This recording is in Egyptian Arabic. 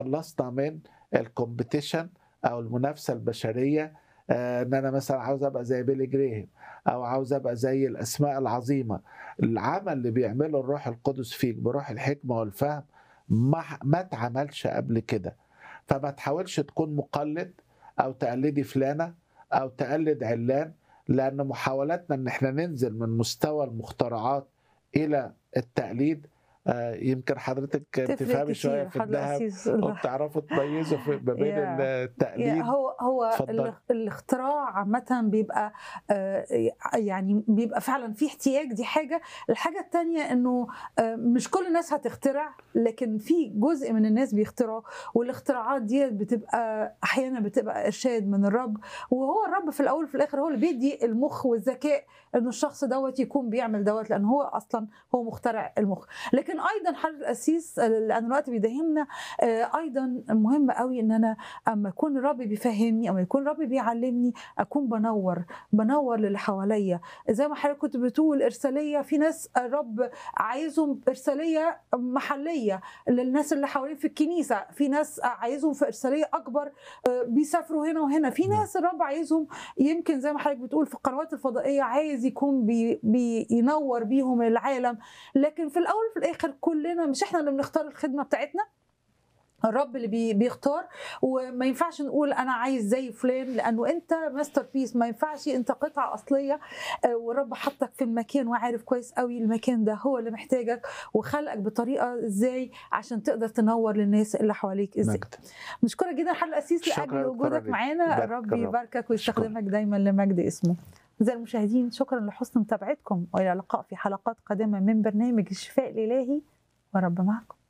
خلصنا من الكومبيتيشن او المنافسه البشريه آه، ان انا مثلا عاوز ابقى زي بيلي جريهم او عاوز ابقى زي الاسماء العظيمه العمل اللي بيعمله الروح القدس فيك بروح الحكمه والفهم ما ما اتعملش قبل كده فما تحاولش تكون مقلد او تقلدي فلانه او تقلد علان لان محاولاتنا ان احنا ننزل من مستوى المخترعات الى التقليد آه، يمكن حضرتك تفرق بتفهمي شويه كتير في حضرتك الذهب أسيس. وبتعرفوا تميزوا في ما بين يا- التقليد يا هو هو اتفضل. ال- الاختراع عامة بيبقى آه، يعني بيبقى فعلا في احتياج دي حاجة الحاجة التانية انه آه، مش كل الناس هتخترع لكن في جزء من الناس بيخترعوا والاختراعات دي بتبقى احيانا بتبقى ارشاد من الرب وهو الرب في الاول وفي الاخر هو اللي بيدي المخ والذكاء انه الشخص دوت يكون بيعمل دوت لان هو اصلا هو مخترع المخ لكن ايضا حل الاسيس لان الوقت بيداهمنا آه، ايضا مهم قوي ان انا اما يكون الرب بيفهمني اما يكون الرب بيعلمني اكون بنور بنور للي حواليا زي ما حضرتك كنت بتقول ارساليه في ناس الرب عايزهم ارساليه محليه للناس اللي حوالين في الكنيسه في ناس عايزهم في ارساليه اكبر آه، بيسافروا هنا وهنا في نعم. ناس الرب عايزهم يمكن زي ما حضرتك بتقول في القنوات الفضائيه عايز يكون بي بينور بيهم العالم لكن في الاول وفي الاخر كلنا مش احنا اللي بنختار الخدمه بتاعتنا الرب اللي بي بيختار وما ينفعش نقول انا عايز زي فلان لانه انت ماستر بيس ما ينفعش انت قطعه اصليه آه، والرب حطك في المكان وعارف كويس قوي المكان ده هو اللي محتاجك وخلقك بطريقه ازاي عشان تقدر تنور للناس اللي حواليك ازاي مجد نشكرك جدا حل الاسيس شكراً لاجل دكتورة وجودك ليك. معانا بارك الرب الرب. يباركك ويستخدمك دايما لمجد اسمه أعزائي المشاهدين شكرا لحسن متابعتكم والى اللقاء في حلقات قادمه من برنامج الشفاء الالهي ورب معكم